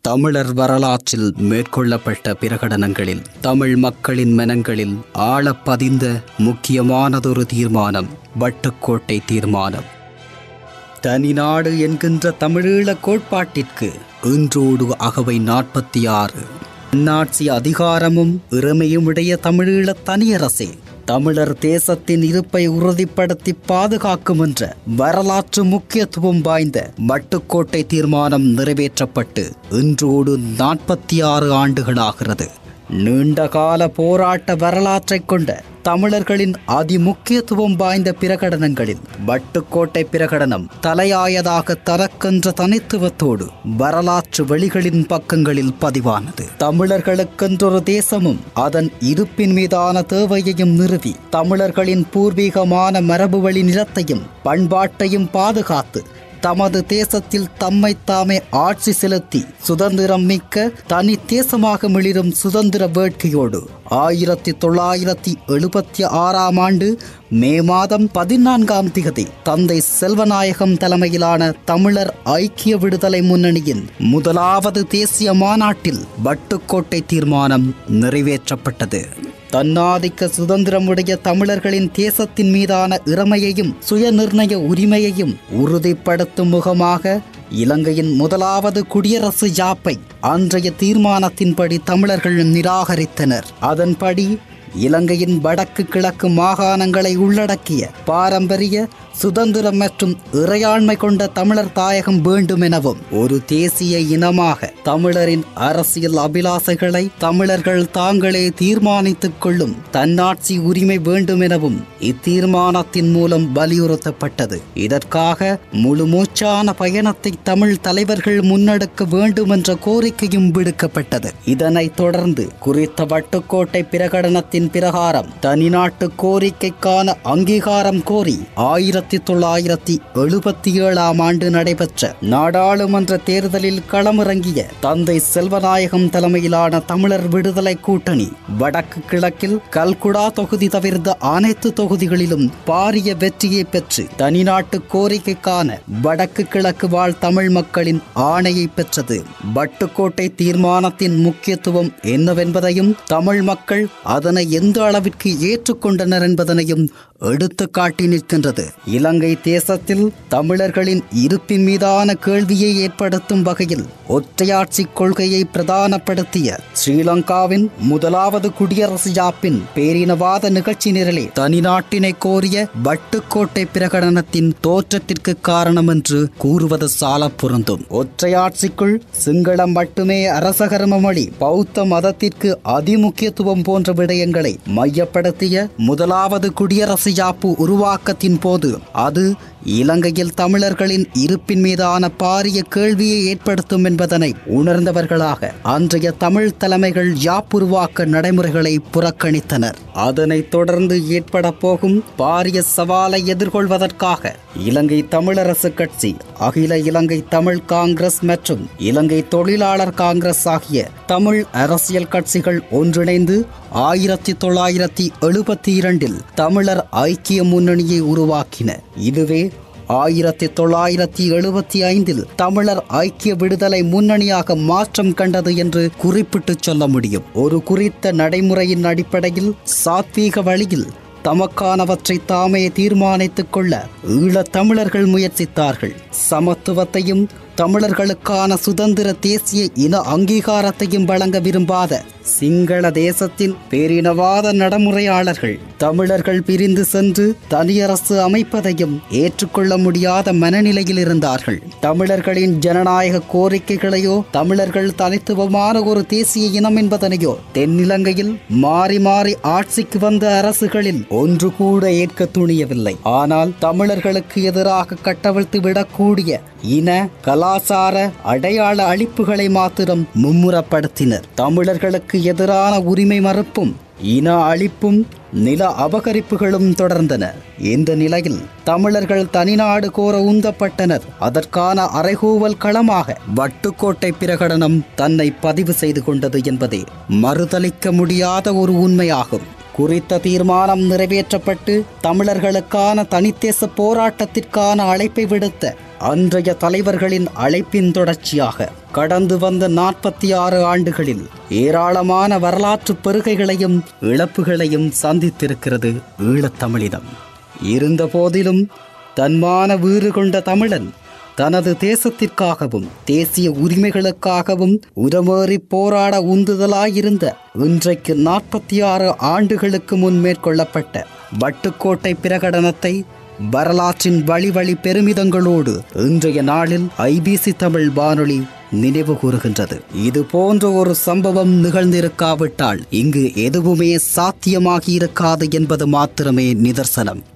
தமிழர் வரலாற்றில் மேற்கொள்ளப்பட்ட பிரகடனங்களில் தமிழ் மக்களின் மனங்களில் ஆழப் பதிந்த முக்கியமானதொரு தீர்மானம் வட்டுக்கோட்டை தீர்மானம் தனிநாடு என்கின்ற தமிழீழ கோட்பாட்டிற்கு இன்றோடு அகவை நாற்பத்தி ஆறு தன்னாட்சி அதிகாரமும் இறமையும் உடைய தமிழீழ தனியரசே தமிழர் தேசத்தின் இருப்பை உறுதிப்படுத்தி பாதுகாக்கும் என்ற வரலாற்று முக்கியத்துவம் வாய்ந்த வட்டுக்கோட்டை தீர்மானம் நிறைவேற்றப்பட்டு இன்றோடு நாற்பத்தி ஆறு ஆண்டுகளாகிறது நீண்டகால போராட்ட வரலாற்றைக் கொண்ட தமிழர்களின் அதிமுக்கியத்துவம் வாய்ந்த பிரகடனங்களில் வட்டுக்கோட்டை பிரகடனம் தலையாயதாக தனக்கென்ற தனித்துவத்தோடு வரலாற்று வழிகளின் பக்கங்களில் பதிவானது தமிழர்களுக்கென்றொரு தேசமும் அதன் இருப்பின் மீதான தேவையையும் நிறுவி தமிழர்களின் பூர்வீகமான மரபு வழி நிலத்தையும் பண்பாட்டையும் பாதுகாத்து தமது தேசத்தில் தம்மை தாமே ஆட்சி செலுத்தி சுதந்திரம் மிக்க தனி தேசமாக மிளிரும் சுதந்திர வேட்கையோடு ஆயிரத்தி தொள்ளாயிரத்தி எழுபத்தி ஆறாம் ஆண்டு மே மாதம் பதினான்காம் திகதி தந்தை செல்வநாயகம் தலைமையிலான தமிழர் ஐக்கிய விடுதலை முன்னணியின் முதலாவது தேசிய மாநாட்டில் வட்டுக்கோட்டை தீர்மானம் நிறைவேற்றப்பட்டது தன்னாதிக்க சுதந்திரமுடைய தமிழர்களின் தேசத்தின் மீதான இறமையையும் சுயநிர்ணய உரிமையையும் உறுதிப்படுத்தும் முகமாக இலங்கையின் முதலாவது குடியரசு யாப்பை அன்றைய தீர்மானத்தின்படி தமிழர்கள் நிராகரித்தனர் அதன்படி இலங்கையின் வடக்கு கிழக்கு மாகாணங்களை உள்ளடக்கிய பாரம்பரிய சுதந்திரம் மற்றும் இறையாண்மை கொண்ட தமிழர் தாயகம் வேண்டும் எனவும் ஒரு தேசிய இனமாக தமிழரின் அரசியல் அபிலாசைகளை தமிழர்கள் தாங்களே தீர்மானித்துக் கொள்ளும் தன்னாட்சி உரிமை வேண்டும் எனவும் இத்தீர்மானத்தின் மூலம் வலியுறுத்தப்பட்டது இதற்காக முழு மூச்சான பயணத்தை தமிழ் தலைவர்கள் முன்னெடுக்க வேண்டும் என்ற கோரிக்கையும் விடுக்கப்பட்டது இதனைத் தொடர்ந்து குறித்த வட்டுக்கோட்டை பிரகடனத்தின் பிரகாரம் தனிநாட்டு கோரிக்கைக்கான அங்கீகாரம் கோரி ஆயிரத்தி தொள்ளாயிரத்தி எழுபத்தி ஏழாம் ஆண்டு நடைபெற்ற நாடாளுமன்ற தேர்தலில் களமிறங்கிய தந்தை செல்வநாயகம் தலைமையிலான தமிழர் விடுதலை கூட்டணி வடக்கு கிழக்கில் கல்குடா தொகுதி தவிர்த்த அனைத்து தொகுதிகளிலும் பாரிய வெற்றியை பெற்று தனிநாட்டு கோரிக்கைக்கான வடக்கு கிழக்கு வாழ் தமிழ் மக்களின் ஆணையை பெற்றது வட்டுக்கோட்டை தீர்மானத்தின் முக்கியத்துவம் என்னவென்பதையும் தமிழ் மக்கள் அதனை எந்த அளவிற்கு ஏற்றுக்கொண்டனர் என்பதனையும் எடுத்து காட்டி நிற்கின்றது இலங்கை தேசத்தில் தமிழர்களின் இருப்பின் மீதான கேள்வியை ஏற்படுத்தும் வகையில் ஒற்றையாட்சி கொள்கையை பிரதானப்படுத்திய ஸ்ரீலங்காவின் முதலாவது குடியரசு யாப்பின் பேரினவாத நிகழ்ச்சி நிரலே தனிநாட்டினை கோரிய வட்டுக்கோட்டை பிரகடனத்தின் தோற்றத்திற்கு காரணம் என்று கூறுவது சால பொருந்தும் ஒற்றையாட்சிக்குள் சிங்களம் மட்டுமே அரசகர்ம மொழி பௌத்த மதத்திற்கு அதிமுக்கியத்துவம் போன்ற விடயங்களை மையப்படுத்திய முதலாவது குடியரசு யாப்பு உருவாக்கத்தின் போது அது இலங்கையில் தமிழர்களின் இருப்பின் மீதான பாரிய கேள்வியை ஏற்படுத்தும் என்பதனை உணர்ந்தவர்களாக அன்றைய தமிழ் தலைமைகள் யாப்புருவாக்க நடைமுறைகளை புறக்கணித்தனர் அதனைத் தொடர்ந்து ஏற்பட போகும் பாரிய சவாலை எதிர்கொள்வதற்காக இலங்கை தமிழரசு கட்சி அகில இலங்கை தமிழ் காங்கிரஸ் மற்றும் இலங்கை தொழிலாளர் காங்கிரஸ் ஆகிய தமிழ் அரசியல் கட்சிகள் ஒன்றிணைந்து ஆயிரத்தி தொள்ளாயிரத்தி எழுபத்தி இரண்டில் தமிழர் ஐக்கிய முன்னணியை உருவாக்கின இதுவே ஆயிரத்தி தொள்ளாயிரத்தி எழுபத்தி ஐந்தில் தமிழர் ஐக்கிய விடுதலை முன்னணியாக மாற்றம் கண்டது என்று குறிப்பிட்டு சொல்ல முடியும் ஒரு குறித்த நடைமுறையின் அடிப்படையில் சாத்வீக வழியில் தமக்கானவற்றை தாமே தீர்மானித்துக் கொள்ள ஈழத் தமிழர்கள் முயற்சித்தார்கள் சமத்துவத்தையும் தமிழர்களுக்கான சுதந்திர தேசிய இன அங்கீகாரத்தையும் வழங்க விரும்பாத சிங்கள தேசத்தின் பேரினவாத நடைமுறையாளர்கள் தமிழர்கள் பிரிந்து சென்று தனியரசு அமைப்பதையும் ஏற்றுக்கொள்ள முடியாத மனநிலையில் இருந்தார்கள் தமிழர்களின் ஜனநாயக கோரிக்கைகளையோ தமிழர்கள் தனித்துவமான ஒரு தேசிய இனம் என்பதனையோ தென்னிலங்கையில் மாறி மாறி ஆட்சிக்கு வந்த அரசுகளில் ஒன்று கூட ஏற்க துணியவில்லை ஆனால் தமிழர்களுக்கு எதிராக கட்டவிழ்த்து விடக்கூடிய இன கலாசார அடையாள அழிப்புகளை மாத்திரம் மும்முரப்படுத்தினர் தமிழர்களுக்கு எதிரான உரிமை மறுப்பும் இன அழிப்பும் நில அபகரிப்புகளும் தொடர்ந்தன இந்த நிலையில் தமிழர்கள் தனிநாடு கோர உந்தப்பட்டனர் அதற்கான அறைகூவல் களமாக வட்டுக்கோட்டை பிரகடனம் தன்னை பதிவு செய்து கொண்டது என்பதே மறுதலிக்க முடியாத ஒரு உண்மையாகும் குறித்த தீர்மானம் நிறைவேற்றப்பட்டு தமிழர்களுக்கான தனித்தேச போராட்டத்திற்கான அழைப்பை விடுத்த அன்றைய தலைவர்களின் அழைப்பின் தொடர்ச்சியாக கடந்து வந்த நாற்பத்தி ஆறு ஆண்டுகளில் ஏராளமான வரலாற்று பெருகைகளையும் இழப்புகளையும் சந்தித்திருக்கிறது ஈழத்தமிழினம் இருந்த போதிலும் தன்மான வீறு கொண்ட தமிழன் தனது தேசத்திற்காகவும் தேசிய உரிமைகளுக்காகவும் உரமேறி போராட உந்துதலாயிருந்த இன்றைக்கு நாற்பத்தி ஆறு ஆண்டுகளுக்கு முன் மேற்கொள்ளப்பட்ட வட்டுக்கோட்டை பிரகடனத்தை வரலாற்றின் வழி வழி பெருமிதங்களோடு இன்றைய நாளில் ஐபிசி தமிழ் வானொலி நினைவு கூறுகின்றது இது போன்ற ஒரு சம்பவம் நிகழ்ந்திருக்காவிட்டால் இங்கு எதுவுமே சாத்தியமாகி இருக்காது என்பது மாத்திரமே நிதர்சனம்